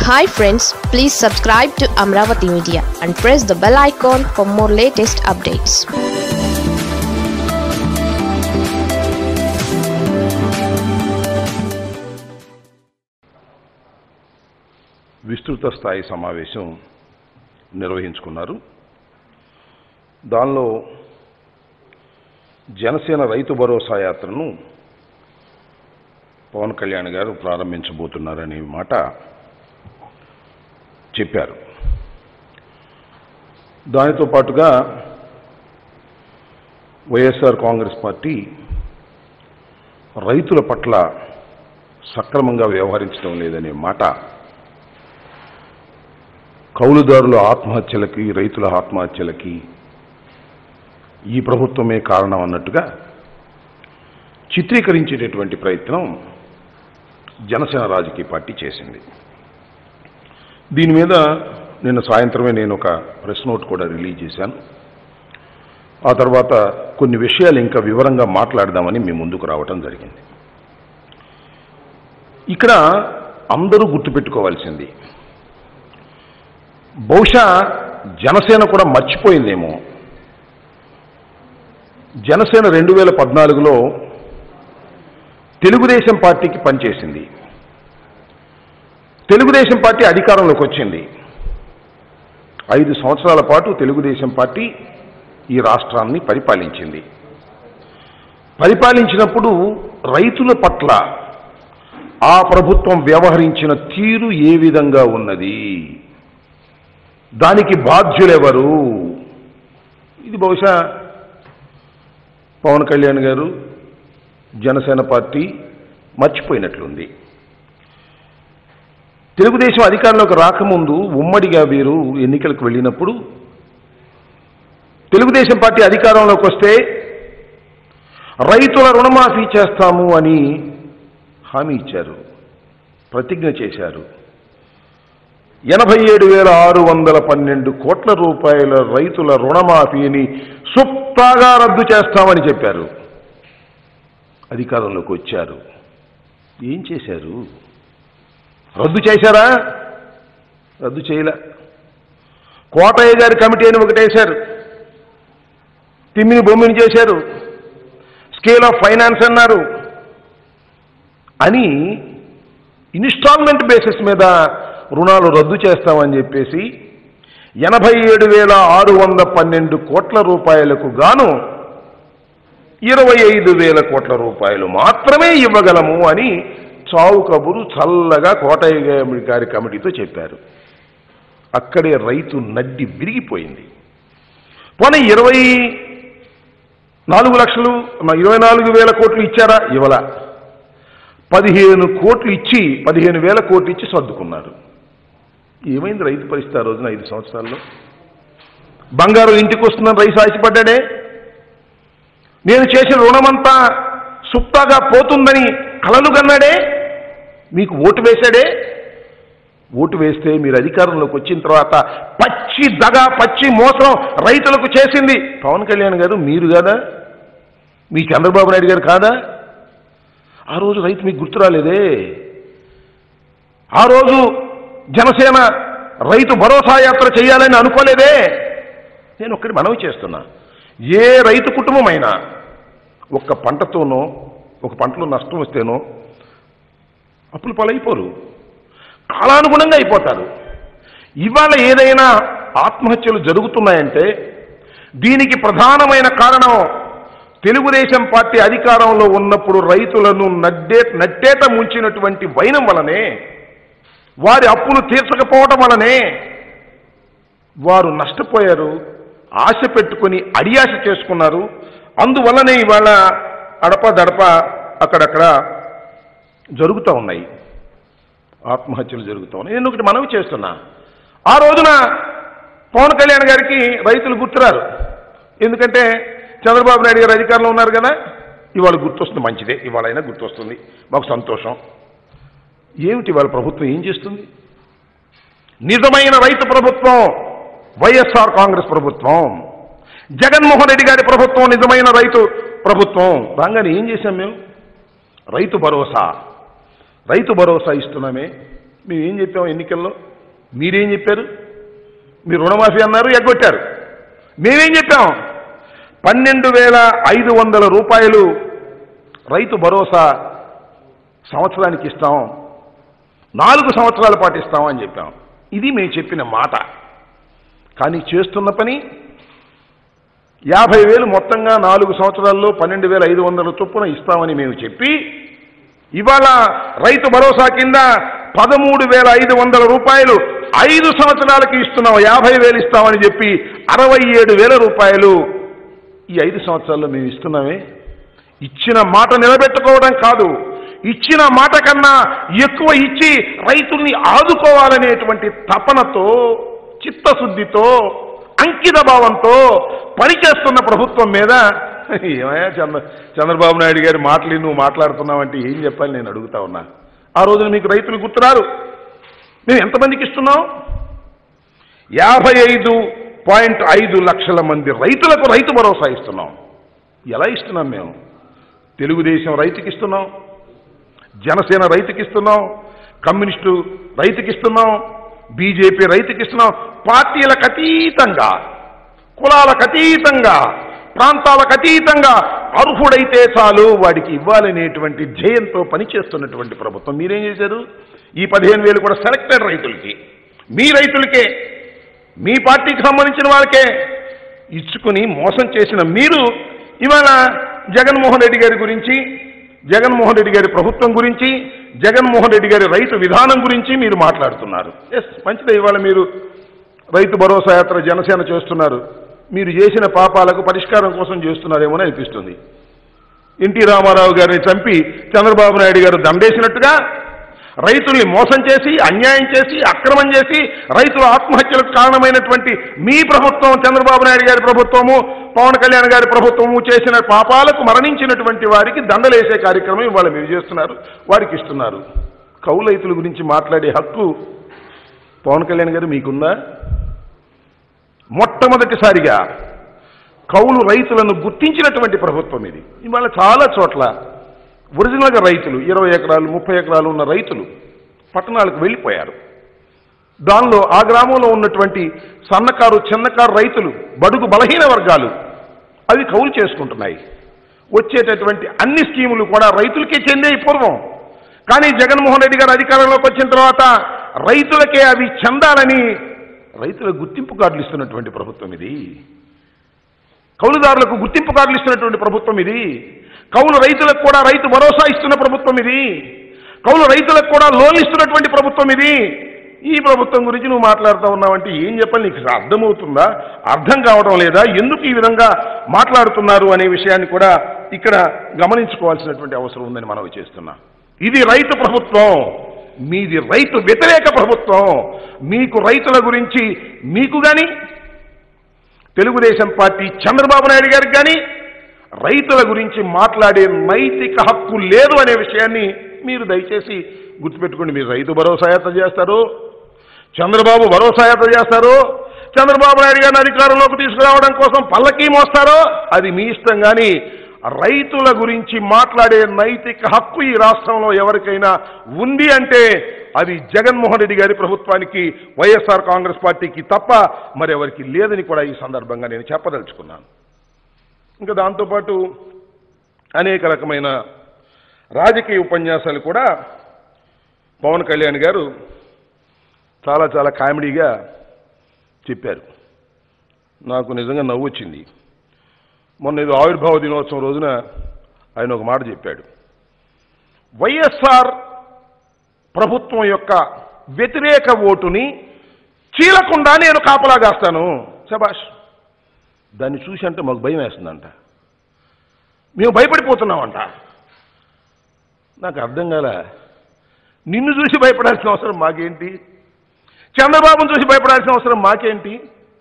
Hi friends please subscribe to Amaravati media and press the bell icon for more latest updates విస్తృత స్థాయి సమావేశం నిర్వహించుకున్నారు దానిలో జనసేన రైతు భరోసా యాత్రను పవన్ కళ్యాణ్ గారు ప్రారంభించబోతున్నారనే మాట చెప్పారు దానితో పాటుగా వైఎస్ఆర్ కాంగ్రెస్ పార్టీ రైతుల పట్ల సక్రమంగా వ్యవహరించడం లేదనే మాట కౌలుదారుల ఆత్మహత్యలకి రైతుల ఆత్మహత్యలకి ఈ ప్రభుత్వమే కారణం అన్నట్టుగా చిత్రీకరించేటటువంటి ప్రయత్నం జనసేన రాజకీయ పార్టీ చేసింది దీని మీద నిన్న సాయంత్రమే నేను ఒక ప్రెస్ నోట్ కూడా రిలీజ్ చేశాను ఆ తర్వాత కొన్ని విషయాలు ఇంకా వివరంగా మాట్లాడదామని మీ ముందుకు రావటం జరిగింది ఇక్కడ అందరూ గుర్తుపెట్టుకోవాల్సింది బహుశా జనసేన కూడా మర్చిపోయిందేమో జనసేన రెండు వేల పద్నాలుగులో తెలుగుదేశం పార్టీకి పనిచేసింది తెలుగుదేశం పార్టీ అధికారంలోకి వచ్చింది ఐదు సంవత్సరాల పాటు తెలుగుదేశం పార్టీ ఈ రాష్ట్రాన్ని పరిపాలించింది పరిపాలించినప్పుడు రైతుల పట్ల ఆ ప్రభుత్వం వ్యవహరించిన తీరు ఏ విధంగా ఉన్నది దానికి బాధ్యులెవరు ఇది బహుశా పవన్ కళ్యాణ్ గారు జనసేన పార్టీ మర్చిపోయినట్లుంది తెలుగుదేశం అధికారంలోకి రాకముందు ఉమ్మడిగా వీరు ఎన్నికలకు వెళ్ళినప్పుడు తెలుగుదేశం పార్టీ అధికారంలోకి వస్తే రైతుల రుణమాఫీ చేస్తాము అని హామీ ఇచ్చారు ప్రతిజ్ఞ చేశారు ఎనభై ఏడు వేల ఆరు వందల పన్నెండు కోట్ల రూపాయల రైతుల రుణమాఫీని సుప్తాగా రద్దు చేస్తామని చెప్పారు అధికారంలోకి వచ్చారు ఏం చేశారు రద్దు చేశారా రద్దు చేయలే కోటయ్య గారి కమిటీ అని ఒకటేశారు తిమ్మిని బొమ్మిని చేశారు స్కేల్ ఆఫ్ ఫైనాన్స్ అన్నారు అని ఇన్స్టాల్మెంట్ బేసిస్ మీద రుణాలు రద్దు చేస్తామని చెప్పేసి ఎనభై ఏడు వేల ఆరు వంద పన్నెండు కోట్ల రూపాయలకు గాను ఇరవై ఐదు వేల కోట్ల రూపాయలు మాత్రమే ఇవ్వగలము అని చావు కబురు చల్లగా కోటయ్య గారి కమిటీతో చెప్పారు అక్కడే రైతు నడ్డి విరిగిపోయింది పోనీ ఇరవై నాలుగు లక్షలు ఇరవై నాలుగు వేల కోట్లు ఇచ్చారా ఇవ్వల పదిహేను కోట్లు ఇచ్చి పదిహేను వేల కోట్లు ఇచ్చి సర్దుకున్నారు ఏమైంది రైతు పరిస్థితి ఆ రోజున ఐదు సంవత్సరాల్లో బంగారు ఇంటికి వస్తుందని రైతు ఆశపడ్డాడే నేను చేసిన రుణమంతా సుప్తాగా పోతుందని కలలు కన్నాడే మీకు ఓటు వేశాడే ఓటు వేస్తే మీరు అధికారంలోకి వచ్చిన తర్వాత పచ్చి దగ పచ్చి మోసం రైతులకు చేసింది పవన్ కళ్యాణ్ గారు మీరు కాదా మీ చంద్రబాబు నాయుడు గారు కాదా ఆ రోజు రైతు మీకు గుర్తు రాలేదే ఆ రోజు జనసేన రైతు భరోసా యాత్ర చేయాలని అనుకోలేదే నేను ఒక్కటి మనవి చేస్తున్నా ఏ రైతు కుటుంబమైనా ఒక్క పంటతోనో ఒక పంటలో నష్టం వస్తేనో అప్పులు పాలైపోరు కాలానుగుణంగా అయిపోతారు ఇవాళ ఏదైనా ఆత్మహత్యలు జరుగుతున్నాయంటే దీనికి ప్రధానమైన కారణం తెలుగుదేశం పార్టీ అధికారంలో ఉన్నప్పుడు రైతులను నడ్డే నట్టేట ముంచినటువంటి వైనం వలనే వారి అప్పులు తీర్చకపోవడం వలనే వారు నష్టపోయారు ఆశ పెట్టుకొని అడియాశ చేసుకున్నారు అందువల్లనే ఇవాళ అడప దడప అక్కడక్కడ జరుగుతూ ఉన్నాయి ఆత్మహత్యలు జరుగుతూ ఉన్నాయి నేను ఒకటి మనవి చేస్తున్నా ఆ రోజున పవన్ కళ్యాణ్ గారికి రైతులు గుర్తురారు ఎందుకంటే చంద్రబాబు నాయుడు గారు అధికారంలో ఉన్నారు కదా ఇవాళ గుర్తొస్తుంది మంచిదే ఇవాళ అయినా గుర్తొస్తుంది మాకు సంతోషం ఏమిటి వాళ్ళ ప్రభుత్వం ఏం చేస్తుంది నిజమైన రైతు ప్రభుత్వం వైఎస్ఆర్ కాంగ్రెస్ ప్రభుత్వం జగన్మోహన్ రెడ్డి గారి ప్రభుత్వం నిజమైన రైతు ప్రభుత్వం రాగానే ఏం చేశాం మేము రైతు భరోసా రైతు భరోసా ఇస్తున్నామే మేము ఏం చెప్పాము ఎన్నికల్లో మీరేం చెప్పారు మీరు రుణమాఫీ అన్నారు ఎగ్గొట్టారు మేమేం చెప్పాం పన్నెండు వేల ఐదు వందల రూపాయలు రైతు భరోసా సంవత్సరానికి ఇస్తాం నాలుగు సంవత్సరాల పాటు ఇస్తాం అని చెప్పాం ఇది మేము చెప్పిన మాట కానీ చేస్తున్న పని యాభై వేలు మొత్తంగా నాలుగు సంవత్సరాల్లో పన్నెండు వేల ఐదు వందల చొప్పున ఇస్తామని మేము చెప్పి ఇవాళ రైతు భరోసా కింద పదమూడు వేల ఐదు వందల రూపాయలు ఐదు సంవత్సరాలకి ఇస్తున్నాం యాభై వేలు ఇస్తామని చెప్పి అరవై ఏడు వేల రూపాయలు ఈ ఐదు సంవత్సరాల్లో మేము ఇస్తున్నామే ఇచ్చిన మాట నిలబెట్టుకోవడం కాదు ఇచ్చిన మాట కన్నా ఎక్కువ ఇచ్చి రైతుల్ని ఆదుకోవాలనేటువంటి తపనతో చిత్తశుద్ధితో అంకిత భావంతో పనిచేస్తున్న ప్రభుత్వం మీద ఏమయ్యా చంద్ర చంద్రబాబు నాయుడు గారి మాటలు నువ్వు మాట్లాడుతున్నావంటే ఏం చెప్పాలి నేను అడుగుతా ఉన్నా ఆ రోజున మీకు రైతులు గుర్తురారు మేము ఎంతమందికి ఇస్తున్నాం యాభై ఐదు పాయింట్ ఐదు లక్షల మంది రైతులకు రైతు భరోసా ఇస్తున్నాం ఎలా ఇస్తున్నాం మేము తెలుగుదేశం రైతుకి ఇస్తున్నాం జనసేన రైతుకి ఇస్తున్నాం కమ్యూనిస్టు రైతుకి ఇస్తున్నాం బీజేపీ రైతుకి ఇస్తున్నాం పార్టీలకు అతీతంగా కులాలకు అతీతంగా ప్రాంతాలకు అతీతంగా అర్హుడైతే చాలు వాడికి ఇవ్వాలనేటువంటి ధ్యేయంతో పనిచేస్తున్నటువంటి ప్రభుత్వం మీరేం చేశారు ఈ పదిహేను వేలు కూడా సెలెక్టెడ్ రైతులకి మీ రైతులకే మీ పార్టీకి సంబంధించిన వాళ్ళకే ఇచ్చుకుని మోసం చేసిన మీరు ఇవాళ జగన్మోహన్ రెడ్డి గారి గురించి జగన్మోహన్ రెడ్డి గారి ప్రభుత్వం గురించి జగన్మోహన్ రెడ్డి గారి రైతు విధానం గురించి మీరు మాట్లాడుతున్నారు ఎస్ మంచిదే ఇవాళ మీరు రైతు భరోసా యాత్ర జనసేన చేస్తున్నారు మీరు చేసిన పాపాలకు పరిష్కారం కోసం చేస్తున్నారేమో అనిపిస్తుంది ఎన్టీ రామారావు గారిని చంపి చంద్రబాబు నాయుడు గారు దండేసినట్టుగా రైతుల్ని మోసం చేసి అన్యాయం చేసి అక్రమం చేసి రైతుల ఆత్మహత్యలకు కారణమైనటువంటి మీ ప్రభుత్వం చంద్రబాబు నాయుడు గారి ప్రభుత్వము పవన్ కళ్యాణ్ గారి ప్రభుత్వము చేసిన పాపాలకు మరణించినటువంటి వారికి దండలేసే కార్యక్రమం ఇవాళ మీరు చేస్తున్నారు వారికి ఇస్తున్నారు కౌలు రైతుల గురించి మాట్లాడే హక్కు పవన్ కళ్యాణ్ గారు మీకుందా మొట్టమొదటిసారిగా కౌలు రైతులను గుర్తించినటువంటి ప్రభుత్వం ఇది ఇవాళ చాలా చోట్ల ఒరిజినల్గా రైతులు ఇరవై ఎకరాలు ముప్పై ఎకరాలు ఉన్న రైతులు పట్టణాలకు వెళ్ళిపోయారు దానిలో ఆ గ్రామంలో ఉన్నటువంటి సన్నకారు చిన్నకారు రైతులు బడుగు బలహీన వర్గాలు అవి కౌలు చేసుకుంటున్నాయి వచ్చేటటువంటి అన్ని స్కీములు కూడా రైతులకే చెందే పూర్వం కానీ జగన్మోహన్ రెడ్డి గారు అధికారంలోకి వచ్చిన తర్వాత రైతులకే అవి చెందాలని రైతుల గుర్తింపు కార్డులు ఇస్తున్నటువంటి ప్రభుత్వం ఇది కౌలుదారులకు గుర్తింపు కార్డులు ఇస్తున్నటువంటి ప్రభుత్వం ఇది కౌలు రైతులకు కూడా రైతు భరోసా ఇస్తున్న ప్రభుత్వం ఇది కౌలు రైతులకు కూడా లోన్లు ఇస్తున్నటువంటి ప్రభుత్వం ఇది ఈ ప్రభుత్వం గురించి నువ్వు మాట్లాడుతూ ఉన్నావంటే ఏం చెప్పాలి నీకు అర్థమవుతుందా అర్థం కావడం లేదా ఎందుకు ఈ విధంగా మాట్లాడుతున్నారు అనే విషయాన్ని కూడా ఇక్కడ గమనించుకోవాల్సినటువంటి అవసరం ఉందని మనం చేస్తున్నా ఇది రైతు ప్రభుత్వం మీది రైతు వ్యతిరేక ప్రభుత్వం మీకు రైతుల గురించి మీకు కానీ తెలుగుదేశం పార్టీ చంద్రబాబు నాయుడు గారికి కానీ రైతుల గురించి మాట్లాడే నైతిక హక్కు లేదు అనే విషయాన్ని మీరు దయచేసి గుర్తుపెట్టుకోండి మీరు రైతు భరోసా యాత్ర చేస్తారు చంద్రబాబు భరోసా యాత్ర చేస్తారు చంద్రబాబు నాయుడు గారిని అధికారంలోకి తీసుకురావడం కోసం పల్లకీ మోస్తారో అది మీ ఇష్టం కానీ రైతుల గురించి మాట్లాడే నైతిక హక్కు ఈ రాష్ట్రంలో ఎవరికైనా ఉంది అంటే అది జగన్మోహన్ రెడ్డి గారి ప్రభుత్వానికి వైఎస్ఆర్ కాంగ్రెస్ పార్టీకి తప్ప మరెవరికి లేదని కూడా ఈ సందర్భంగా నేను చెప్పదలుచుకున్నాను ఇంకా దాంతోపాటు అనేక రకమైన రాజకీయ ఉపన్యాసాలు కూడా పవన్ కళ్యాణ్ గారు చాలా చాలా కామెడీగా చెప్పారు నాకు నిజంగా నవ్వు వచ్చింది మొన్న ఏదో ఆవిర్భావ దినోత్సవం రోజున ఆయన ఒక మాట చెప్పాడు వైఎస్ఆర్ ప్రభుత్వం యొక్క వ్యతిరేక ఓటుని చీలకుండా నేను కాపలా కాస్తాను శబాష్ దాన్ని చూసి అంటే మాకు భయం వేస్తుందంట మేము భయపడిపోతున్నామంట నాకు అర్థం కాల నిన్ను చూసి భయపడాల్సిన అవసరం మాకేంటి చంద్రబాబును చూసి భయపడాల్సిన అవసరం మాకేంటి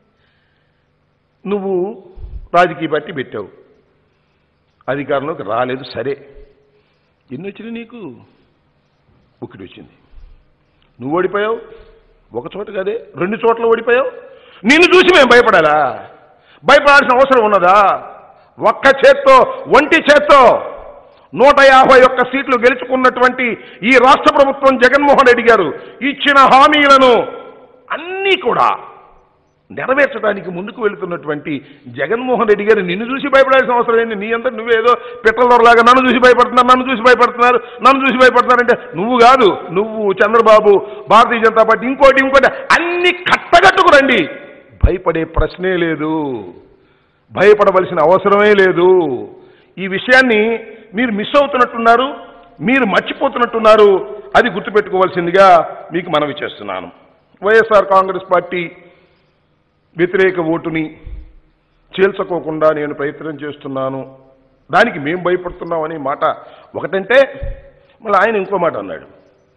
నువ్వు రాజకీయ పార్టీ పెట్టావు అధికారంలోకి రాలేదు సరే ఎన్ని వచ్చినాయి నీకు ఒకటి వచ్చింది నువ్వు ఓడిపోయావు ఒక చోట కదే రెండు చోట్ల ఓడిపోయావు నిన్ను చూసి మేము భయపడాలా భయపడాల్సిన అవసరం ఉన్నదా ఒక్క చేత్తో ఒంటి చేత్తో నూట యాభై ఒక్క సీట్లు గెలుచుకున్నటువంటి ఈ రాష్ట్ర ప్రభుత్వం జగన్మోహన్ రెడ్డి గారు ఇచ్చిన హామీలను అన్నీ కూడా నెరవేర్చడానికి ముందుకు వెళుతున్నటువంటి జగన్మోహన్ రెడ్డి గారు నిన్ను చూసి భయపడాల్సిన అవసరం ఏంటి నీ అంతా నువ్వేదో పెట్రోలర్లాగా నన్ను చూసి భయపడుతున్నారు నన్ను చూసి భయపడుతున్నారు నన్ను చూసి భయపడుతున్నారంటే నువ్వు కాదు నువ్వు చంద్రబాబు భారతీయ జనతా పార్టీ ఇంకోటి ఇంకోటి అన్ని కట్టగట్టుకు రండి భయపడే ప్రశ్నే లేదు భయపడవలసిన అవసరమే లేదు ఈ విషయాన్ని మీరు మిస్ అవుతున్నట్టున్నారు మీరు మర్చిపోతున్నట్టున్నారు అది గుర్తుపెట్టుకోవాల్సిందిగా మీకు మనవి చేస్తున్నాను వైఎస్ఆర్ కాంగ్రెస్ పార్టీ వ్యతిరేక ఓటుని చీల్చుకోకుండా నేను ప్రయత్నం చేస్తున్నాను దానికి మేము భయపడుతున్నాం అనే మాట ఒకటంటే మళ్ళీ ఆయన ఇంకో మాట అన్నాడు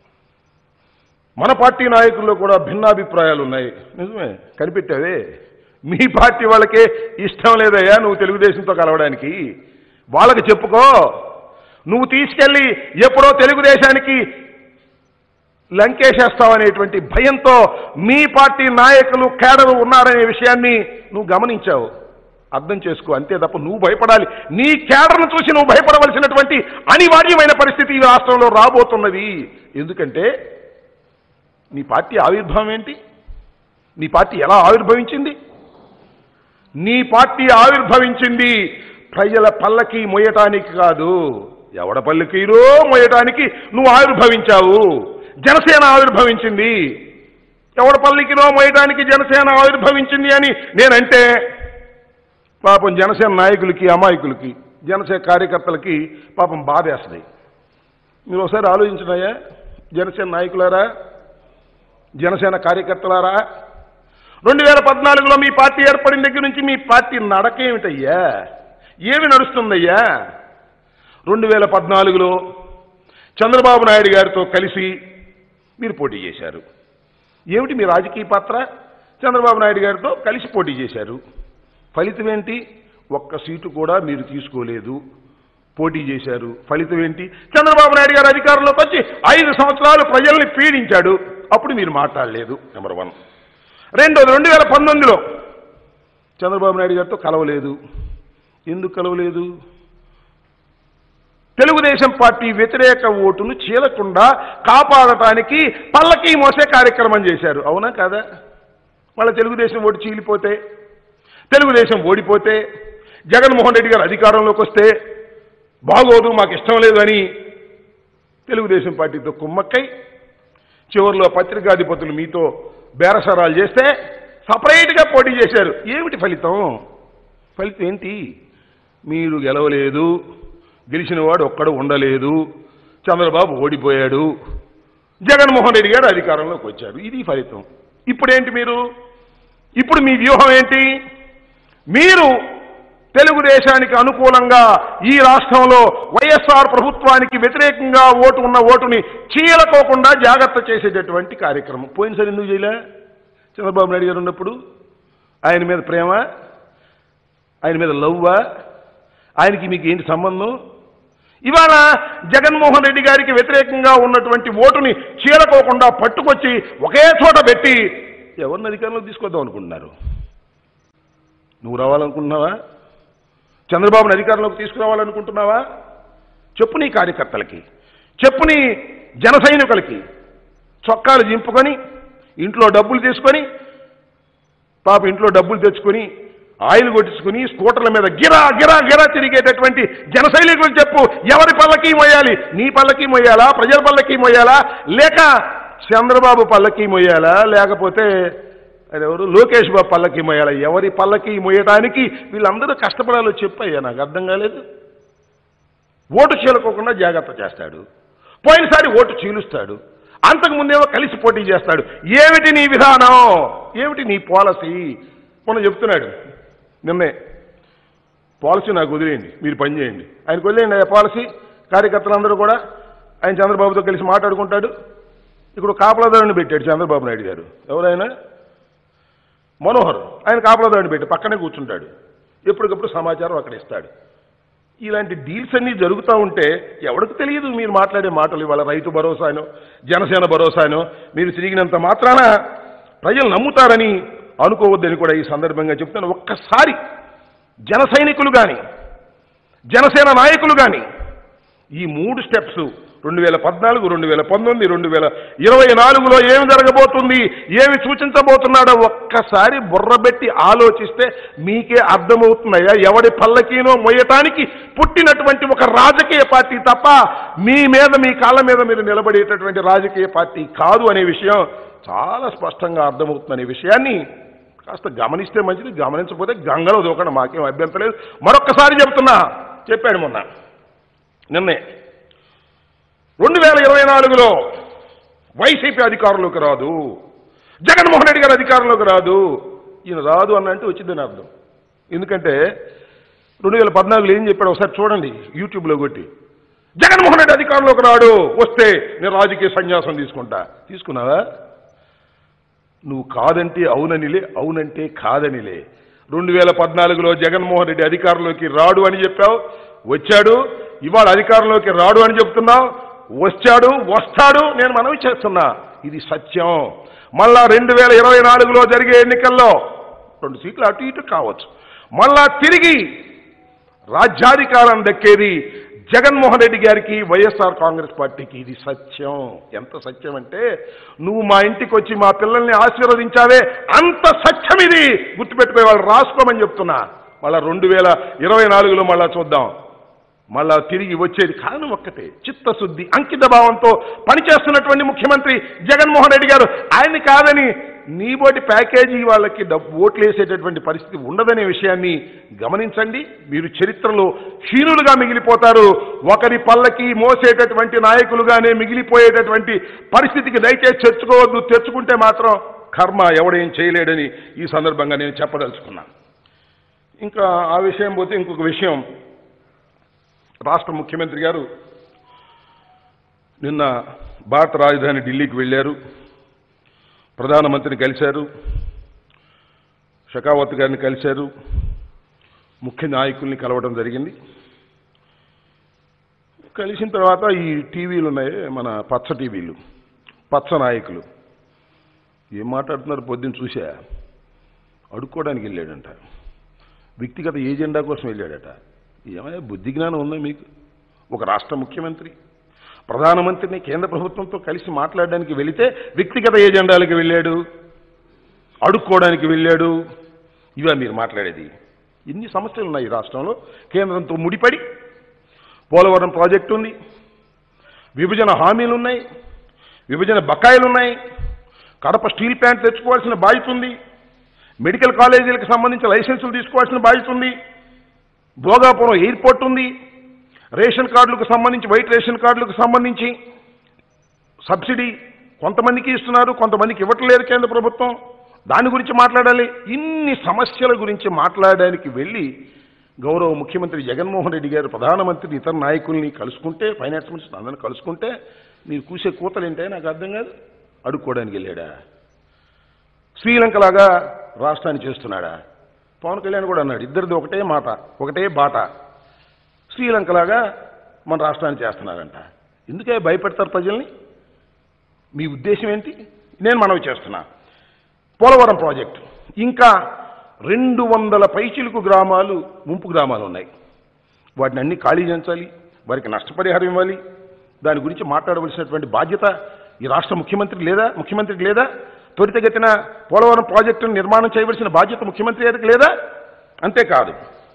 మన పార్టీ నాయకుల్లో కూడా భిన్నాభిప్రాయాలు ఉన్నాయి నిజమే కనిపెట్టావే మీ పార్టీ వాళ్ళకే ఇష్టం లేదయ్యా నువ్వు తెలుగుదేశంతో కలవడానికి వాళ్ళకి చెప్పుకో నువ్వు తీసుకెళ్ళి ఎప్పుడో తెలుగుదేశానికి లంకేసేస్తావనేటువంటి భయంతో మీ పార్టీ నాయకులు కేడరు ఉన్నారనే విషయాన్ని నువ్వు గమనించావు అర్థం చేసుకో అంతే తప్ప నువ్వు భయపడాలి నీ కేడర్ను చూసి నువ్వు భయపడవలసినటువంటి అనివార్యమైన పరిస్థితి ఈ రాష్ట్రంలో రాబోతున్నది ఎందుకంటే నీ పార్టీ ఆవిర్భావం ఏంటి నీ పార్టీ ఎలా ఆవిర్భవించింది నీ పార్టీ ఆవిర్భవించింది ప్రజల పల్లకి మొయ్యటానికి కాదు ఎవడ పల్లకీరో మొయ్యటానికి నువ్వు ఆవిర్భవించావు జనసేన ఆవిర్భవించింది ఎవడ పల్లికినో మోయడానికి జనసేన ఆవిర్భవించింది అని నేనంటే పాపం జనసేన నాయకులకి అమాయకులకి జనసేన కార్యకర్తలకి పాపం బాధేస్తుంది మీరు ఒకసారి ఆలోచించినాయా జనసేన నాయకులారా జనసేన కార్యకర్తలారా రెండు వేల పద్నాలుగులో మీ పార్టీ ఏర్పడిన దగ్గర నుంచి మీ పార్టీ నడకేమిటయ్యా ఏమి నడుస్తుందయ్యా రెండు వేల పద్నాలుగులో చంద్రబాబు నాయుడు గారితో కలిసి మీరు పోటీ చేశారు ఏమిటి మీ రాజకీయ పాత్ర చంద్రబాబు నాయుడు గారితో కలిసి పోటీ చేశారు ఫలితం ఏంటి ఒక్క సీటు కూడా మీరు తీసుకోలేదు పోటీ చేశారు ఫలితం ఏంటి చంద్రబాబు నాయుడు గారు అధికారంలోకి వచ్చి ఐదు సంవత్సరాలు ప్రజల్ని పీడించాడు అప్పుడు మీరు మాట్లాడలేదు నెంబర్ వన్ రెండోది రెండు వేల పంతొమ్మిదిలో చంద్రబాబు నాయుడు గారితో కలవలేదు ఎందుకు కలవలేదు తెలుగుదేశం పార్టీ వ్యతిరేక ఓటును చీలకుండా కాపాడటానికి పల్లకి మోసే కార్యక్రమం చేశారు అవునా కాదా వాళ్ళ తెలుగుదేశం ఓటు చీలిపోతే తెలుగుదేశం ఓడిపోతే జగన్మోహన్ రెడ్డి గారు అధికారంలోకి వస్తే బాగోదు మాకు ఇష్టం లేదు అని తెలుగుదేశం పార్టీతో కుమ్మక్కై చివరిలో పత్రికాధిపతులు మీతో బేరసరాలు చేస్తే సపరేట్గా పోటీ చేశారు ఏమిటి ఫలితం ఫలితం ఏంటి మీరు గెలవలేదు గెలిచిన వాడు ఒక్కడు ఉండలేదు చంద్రబాబు ఓడిపోయాడు జగన్మోహన్ రెడ్డి గారు అధికారంలోకి వచ్చారు ఇది ఫలితం ఇప్పుడేంటి మీరు ఇప్పుడు మీ వ్యూహం ఏంటి మీరు తెలుగుదేశానికి అనుకూలంగా ఈ రాష్ట్రంలో వైఎస్ఆర్ ప్రభుత్వానికి వ్యతిరేకంగా ఓటు ఉన్న ఓటుని చీలకోకుండా జాగ్రత్త చేసేటటువంటి కార్యక్రమం పోయినసారి ఎందుకు చేయలే చంద్రబాబు నాయుడు గారు ఉన్నప్పుడు ఆయన మీద ప్రేమ ఆయన మీద లవ్వా ఆయనకి మీకు ఏంటి సంబంధం ఇవాళ జగన్మోహన్ రెడ్డి గారికి వ్యతిరేకంగా ఉన్నటువంటి ఓటుని చీలకోకుండా పట్టుకొచ్చి ఒకే చోట పెట్టి ఎవరిని అధికారంలో తీసుకొద్దాం అనుకుంటున్నారు నువ్వు రావాలనుకుంటున్నావా చంద్రబాబుని అధికారంలోకి తీసుకురావాలనుకుంటున్నావా చెప్పు నీ కార్యకర్తలకి చెప్పు నీ జన సైనికులకి చొక్కాలు దింపుకొని ఇంట్లో డబ్బులు తీసుకొని పాప ఇంట్లో డబ్బులు తెచ్చుకొని ఆయిల్ కొట్టించుకుని స్కూటర్ల మీద గిరా గిరా గిరా తిరిగేటటువంటి జన సైనికులు చెప్పు ఎవరి పల్లకి మొయ్యాలి నీ పల్లకి మొయ్యాలా ప్రజల పల్లకి మొయ్యాలా లేక చంద్రబాబు పల్లకి మొయ్యాలా లేకపోతే అది ఎవరు లోకేష్ బాబు పల్లకి మొయ్యాలా ఎవరి పల్లకి మొయ్యడానికి వీళ్ళందరూ కష్టపడాలో చెప్పయ్యా నాకు అర్థం కాలేదు ఓటు చీలకోకుండా జాగ్రత్త చేస్తాడు పోయినసారి ఓటు చీలుస్తాడు అంతకు ముందేమో కలిసి పోటీ చేస్తాడు ఏమిటి నీ విధానం ఏమిటి నీ పాలసీ మొన్న చెప్తున్నాడు నిన్నే పాలసీ నాకు వదిలేయండి మీరు పని చేయండి ఆయనకు వదిలేయండి ఆ పాలసీ కార్యకర్తలందరూ కూడా ఆయన చంద్రబాబుతో కలిసి మాట్లాడుకుంటాడు ఇక్కడ కాపలాదారుని పెట్టాడు చంద్రబాబు నాయుడు గారు ఎవరైనా మనోహర్ ఆయన కాపలాదారుని పెట్టి పక్కనే కూర్చుంటాడు ఎప్పటికప్పుడు సమాచారం అక్కడ ఇస్తాడు ఇలాంటి డీల్స్ అన్నీ జరుగుతూ ఉంటే ఎవరికి తెలియదు మీరు మాట్లాడే మాటలు ఇవాళ రైతు భరోసానో జనసేన భరోసానో మీరు తిరిగినంత మాత్రాన ప్రజలు నమ్ముతారని అనుకోవద్దని కూడా ఈ సందర్భంగా చెప్తాను ఒక్కసారి జన సైనికులు కానీ జనసేన నాయకులు కానీ ఈ మూడు స్టెప్స్ రెండు వేల పద్నాలుగు రెండు వేల పంతొమ్మిది రెండు వేల ఇరవై నాలుగులో ఏమి జరగబోతుంది ఏమి సూచించబోతున్నాడో ఒక్కసారి బుర్రబెట్టి ఆలోచిస్తే మీకే అర్థమవుతున్నాయా ఎవడి పల్లకీనో మొయ్యటానికి పుట్టినటువంటి ఒక రాజకీయ పార్టీ తప్ప మీ మీద మీ కాళ్ళ మీద మీరు నిలబడేటటువంటి రాజకీయ పార్టీ కాదు అనే విషయం చాలా స్పష్టంగా అర్థమవుతుందనే విషయాన్ని కాస్త గమనిస్తే మంచిది గమనించకపోతే గంగలో దూకడం మాకేం అభ్యంతరం లేదు మరొక్కసారి చెప్తున్నా చెప్పాడు మొన్న నిన్నే రెండు వేల ఇరవై నాలుగులో వైసీపీ అధికారంలోకి రాదు జగన్మోహన్ రెడ్డి గారు అధికారంలోకి రాదు ఈయన రాదు అన్నంటే వచ్చిందని అర్థం ఎందుకంటే రెండు వేల పద్నాలుగులో ఏం చెప్పాడు ఒకసారి చూడండి యూట్యూబ్లో కొట్టి జగన్మోహన్ రెడ్డి అధికారంలోకి రాడు వస్తే నేను రాజకీయ సన్యాసం తీసుకుంటా తీసుకున్నావా నువ్వు కాదంటే అవుననిలే అవునంటే కాదనిలే రెండు వేల పద్నాలుగులో జగన్మోహన్ రెడ్డి అధికారంలోకి రాడు అని చెప్పావు వచ్చాడు ఇవాళ అధికారంలోకి రాడు అని చెప్తున్నావు వచ్చాడు వస్తాడు నేను మనవి చేస్తున్నా ఇది సత్యం మళ్ళా రెండు వేల ఇరవై నాలుగులో జరిగే ఎన్నికల్లో రెండు సీట్లు అటు ఇటు కావచ్చు మళ్ళా తిరిగి రాజ్యాధికారం దక్కేది జగన్మోహన్ రెడ్డి గారికి వైఎస్ఆర్ కాంగ్రెస్ పార్టీకి ఇది సత్యం ఎంత సత్యం అంటే నువ్వు మా ఇంటికి వచ్చి మా పిల్లల్ని ఆశీర్వదించావే అంత సత్యం ఇది గుర్తుపెట్టుకునే వాళ్ళు రాసుకోమని చెప్తున్నా మళ్ళా రెండు వేల ఇరవై నాలుగులో మళ్ళా చూద్దాం మళ్ళా తిరిగి వచ్చేది కారణం ఒక్కటే చిత్తశుద్ధి అంకిత భావంతో పనిచేస్తున్నటువంటి ముఖ్యమంత్రి జగన్మోహన్ రెడ్డి గారు ఆయన్ని కాదని నీబోటి ప్యాకేజీ వాళ్ళకి డబ్బు ఓట్లు వేసేటటువంటి పరిస్థితి ఉండదనే విషయాన్ని గమనించండి మీరు చరిత్రలో క్షీణులుగా మిగిలిపోతారు ఒకరి పల్లకి మోసేటటువంటి నాయకులుగానే మిగిలిపోయేటటువంటి పరిస్థితికి దయచేసి తెచ్చుకోవద్దు తెచ్చుకుంటే మాత్రం కర్మ ఎవడేం చేయలేడని ఈ సందర్భంగా నేను చెప్పదలుచుకున్నాను ఇంకా ఆ విషయం పోతే ఇంకొక విషయం రాష్ట్ర ముఖ్యమంత్రి గారు నిన్న భారత రాజధాని ఢిల్లీకి వెళ్ళారు ప్రధానమంత్రిని కలిశారు షకావత్ గారిని కలిశారు ముఖ్య నాయకుల్ని కలవడం జరిగింది కలిసిన తర్వాత ఈ టీవీలు ఉన్నాయి మన పచ్చ టీవీలు పచ్చ నాయకులు ఏం మాట్లాడుతున్నారు పొద్దున్న చూసా అడుక్కోవడానికి వెళ్ళాడంట వ్యక్తిగత ఏజెండా కోసం వెళ్ళాడట ఏమైనా బుద్ధి జ్ఞానం ఉందా మీకు ఒక రాష్ట్ర ముఖ్యమంత్రి ప్రధానమంత్రిని కేంద్ర ప్రభుత్వంతో కలిసి మాట్లాడడానికి వెళితే వ్యక్తిగత ఏజెండాలకు వెళ్ళాడు అడుక్కోవడానికి వెళ్ళాడు ఇవా మీరు మాట్లాడేది ఇన్ని సమస్యలు ఉన్నాయి ఈ రాష్ట్రంలో కేంద్రంతో ముడిపడి పోలవరం ప్రాజెక్టు ఉంది విభజన హామీలు ఉన్నాయి విభజన బకాయిలు ఉన్నాయి కడప స్టీల్ ప్లాంట్ తెచ్చుకోవాల్సిన బాధ్యత ఉంది మెడికల్ కాలేజీలకు సంబంధించిన లైసెన్సులు తీసుకోవాల్సిన బాధ్యత ఉంది భోగాపురం ఎయిర్పోర్ట్ ఉంది రేషన్ కార్డులకు సంబంధించి వైట్ రేషన్ కార్డులకు సంబంధించి సబ్సిడీ కొంతమందికి ఇస్తున్నారు కొంతమందికి ఇవ్వట్లేదు కేంద్ర ప్రభుత్వం దాని గురించి మాట్లాడాలి ఇన్ని సమస్యల గురించి మాట్లాడడానికి వెళ్ళి గౌరవ ముఖ్యమంత్రి జగన్మోహన్ రెడ్డి గారు ప్రధానమంత్రిని ఇతర నాయకుల్ని కలుసుకుంటే ఫైనాన్స్ మినిస్టర్ అందరిని కలుసుకుంటే మీరు కూసే కూతలు ఏంటే నాకు అర్థం కాదు అడుక్కోవడానికి వెళ్ళాడా శ్రీలంకలాగా రాష్ట్రాన్ని చేస్తున్నాడా పవన్ కళ్యాణ్ కూడా అన్నాడు ఇద్దరిది ఒకటే మాట ఒకటే బాట శ్రీలంకలాగా మన రాష్ట్రాన్ని చేస్తున్నారంట ఎందుకే భయపెడతారు ప్రజల్ని మీ ఉద్దేశం ఏంటి నేను మనవి చేస్తున్నా పోలవరం ప్రాజెక్టు ఇంకా రెండు వందల పైచిలుకు గ్రామాలు ముంపు గ్రామాలు ఉన్నాయి వాటిని అన్ని ఖాళీ చేయించాలి వారికి నష్టపరిహారం ఇవ్వాలి దాని గురించి మాట్లాడవలసినటువంటి బాధ్యత ఈ రాష్ట్ర ముఖ్యమంత్రి లేదా ముఖ్యమంత్రికి లేదా త్వరితగతిన పోలవరం ప్రాజెక్టును నిర్మాణం చేయవలసిన బాధ్యత ముఖ్యమంత్రి గారికి లేదా అంతేకాదు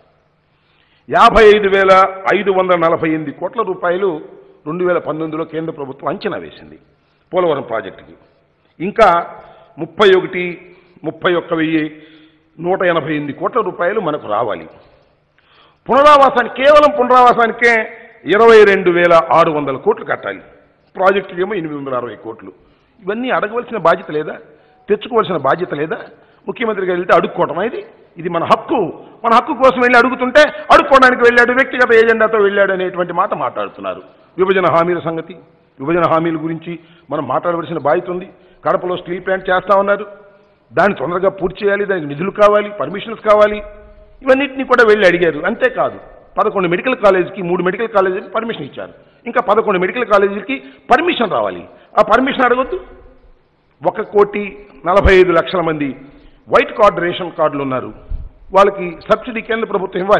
యాభై ఐదు వేల ఐదు వందల నలభై ఎనిమిది కోట్ల రూపాయలు రెండు వేల పంతొమ్మిదిలో కేంద్ర ప్రభుత్వం అంచనా వేసింది పోలవరం ప్రాజెక్టుకి ఇంకా ముప్పై ఒకటి ముప్పై ఒక్క వెయ్యి నూట ఎనభై ఎనిమిది కోట్ల రూపాయలు మనకు రావాలి పునరావాసానికి కేవలం పునరావాసానికే ఇరవై రెండు వేల ఆరు వందల కోట్లు కట్టాలి ప్రాజెక్టుకి ఏమో ఎనిమిది వందల అరవై కోట్లు ఇవన్నీ అడగవలసిన బాధ్యత లేదా తెచ్చుకోవాల్సిన బాధ్యత లేదా ముఖ్యమంత్రి గారు వెళ్తే అడుక్కోవటం ఇది ఇది మన హక్కు మన హక్కు కోసం వెళ్ళి అడుగుతుంటే అడుక్కోవడానికి వెళ్ళాడు వ్యక్తిగత ఏజెండాతో వెళ్ళాడు అనేటువంటి మాట మాట్లాడుతున్నారు విభజన హామీల సంగతి విభజన హామీల గురించి మనం మాట్లాడవలసిన బాధ్యత ఉంది కడపలో స్టీల్ ప్లాంట్ చేస్తామన్నారు దాన్ని తొందరగా పూర్తి చేయాలి దానికి నిధులు కావాలి పర్మిషన్స్ కావాలి ఇవన్నిటిని కూడా వెళ్ళి అడిగారు అంతేకాదు పదకొండు మెడికల్ కాలేజీకి మూడు మెడికల్ కాలేజీకి పర్మిషన్ ఇచ్చారు ఇంకా పదకొండు మెడికల్ కాలేజీలకి పర్మిషన్ రావాలి ఆ పర్మిషన్ అడగొద్దు ఒక కోటి నలభై ఐదు లక్షల మంది వైట్ కార్డు రేషన్ కార్డులు ఉన్నారు వాళ్ళకి సబ్సిడీ కేంద్ర ప్రభుత్వం ఇవ్వాలి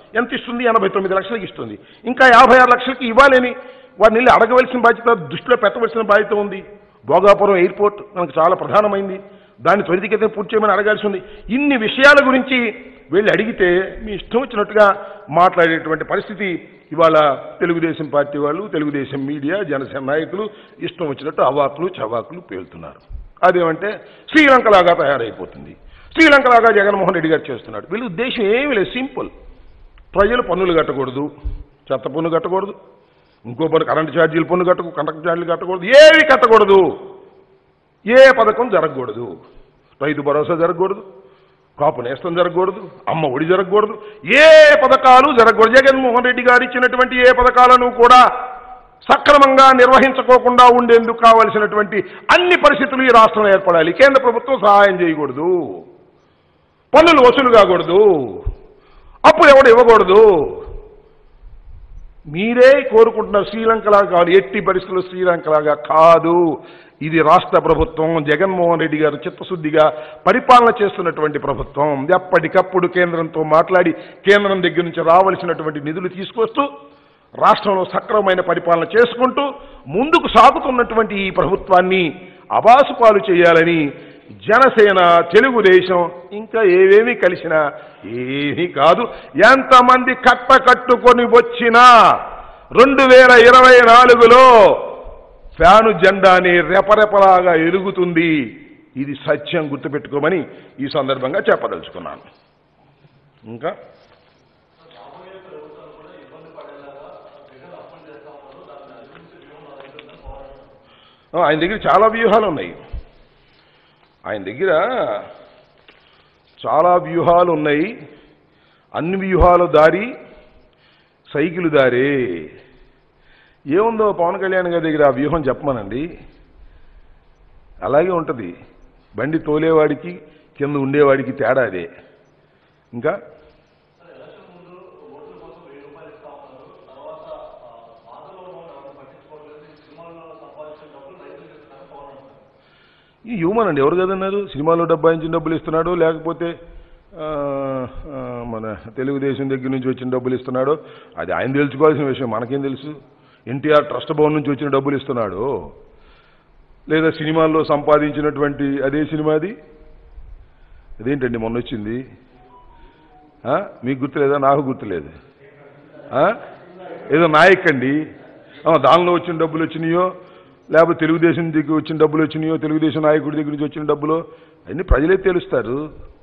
ఎంత ఇస్తుంది ఎనభై తొమ్మిది లక్షలకి ఇస్తుంది ఇంకా యాభై ఆరు లక్షలకి ఇవ్వాలని వారిని వెళ్ళి అడగవలసిన బాధ్యత దృష్టిలో పెట్టవలసిన బాధ్యత ఉంది భోగాపురం ఎయిర్పోర్ట్ మనకు చాలా ప్రధానమైంది దాన్ని త్వరితగతిన పూర్తి చేయమని అడగాల్సి ఉంది ఇన్ని విషయాల గురించి వెళ్ళి అడిగితే మీ ఇష్టం వచ్చినట్టుగా మాట్లాడేటువంటి పరిస్థితి ఇవాళ తెలుగుదేశం పార్టీ వాళ్ళు తెలుగుదేశం మీడియా జనసేన నాయకులు ఇష్టం వచ్చినట్టు అవాకులు చవాకులు పేలుతున్నారు అదేమంటే శ్రీలంకలాగా తయారైపోతుంది శ్రీలంకలాగా జగన్మోహన్ రెడ్డి గారు చేస్తున్నాడు వీళ్ళ ఉద్దేశం ఏమీ లేదు సింపుల్ ప్రజలు పన్నులు కట్టకూడదు చెత్త పన్ను కట్టకూడదు ఇంకో పన్ను కరెంటు ఛార్జీలు పన్ను కట్టకు కండక్టర్ ఛార్జీలు కట్టకూడదు ఏవి కట్టకూడదు ఏ పథకం జరగకూడదు రైతు భరోసా జరగకూడదు కాపు నేస్తం జరగకూడదు అమ్మ ఒడి జరగకూడదు ఏ పథకాలు జరగకూడదు జగన్మోహన్ రెడ్డి గారు ఇచ్చినటువంటి ఏ పథకాలను కూడా సక్రమంగా నిర్వహించుకోకుండా ఉండేందుకు కావలసినటువంటి అన్ని పరిస్థితులు ఈ రాష్ట్రంలో ఏర్పడాలి కేంద్ర ప్రభుత్వం సహాయం చేయకూడదు పన్నులు వసూలు కాకూడదు అప్పులు ఎవడు ఇవ్వకూడదు మీరే కోరుకుంటున్నారు శ్రీలంకలాగా కాదు ఎట్టి పరిస్థితుల్లో శ్రీలంకలాగా కాదు ఇది రాష్ట్ర ప్రభుత్వం జగన్మోహన్ రెడ్డి గారు చిత్తశుద్ధిగా పరిపాలన చేస్తున్నటువంటి ప్రభుత్వం ఎప్పటికప్పుడు కేంద్రంతో మాట్లాడి కేంద్రం దగ్గర నుంచి రావలసినటువంటి నిధులు తీసుకొస్తూ రాష్ట్రంలో సక్రమమైన పరిపాలన చేసుకుంటూ ముందుకు సాగుతున్నటువంటి ఈ ప్రభుత్వాన్ని అబాసుపాలు చేయాలని జనసేన తెలుగుదేశం ఇంకా ఏవేమి కలిసినా ఏమీ కాదు ఎంతమంది కట్ట కట్టుకొని వచ్చినా రెండు వేల ఇరవై నాలుగులో ఫ్యాను జెండాని రెపరెపలాగా ఎలుగుతుంది ఇది సత్యం గుర్తుపెట్టుకోమని ఈ సందర్భంగా చెప్పదలుచుకున్నాను ఇంకా ఆ, ఆయన దగ్గర చాలా వ్యూహాలు ఉన్నాయి ఆయన దగ్గర చాలా వ్యూహాలు ఉన్నాయి అన్ని వ్యూహాలు దారి సైకిల్ దారి ఏముందో పవన్ కళ్యాణ్ గారి దగ్గర ఆ వ్యూహం చెప్పమనండి అలాగే ఉంటుంది బండి తోలేవాడికి కింద ఉండేవాడికి తేడా అదే ఇంకా ఈ హ్యూమన్ అండి ఎవరు కదన్నారు సినిమాలో డబ్బాయించిన డబ్బులు ఇస్తున్నాడు లేకపోతే ఆ, ఆ, మన తెలుగుదేశం దగ్గర నుంచి వచ్చిన డబ్బులు ఇస్తున్నాడు అది ఆయన తెలుసుకోవాల్సిన విషయం మనకేం తెలుసు ఎన్టీఆర్ ట్రస్ట్ భవన్ నుంచి వచ్చిన డబ్బులు ఇస్తున్నాడు లేదా సినిమాల్లో సంపాదించినటువంటి అదే సినిమాది అదేంటండి మొన్న వచ్చింది ఆ? మీకు గుర్తులేదా నాకు గుర్తులేదు ఆ? ఏదో నాయక్ అండి ఆ, దానిలో వచ్చిన డబ్బులు వచ్చినాయో లేకపోతే తెలుగుదేశం దగ్గర వచ్చిన డబ్బులు వచ్చినాయో తెలుగుదేశం నాయకుడి దగ్గర నుంచి వచ్చిన డబ్బులు అన్ని ప్రజలే తెలుస్తారు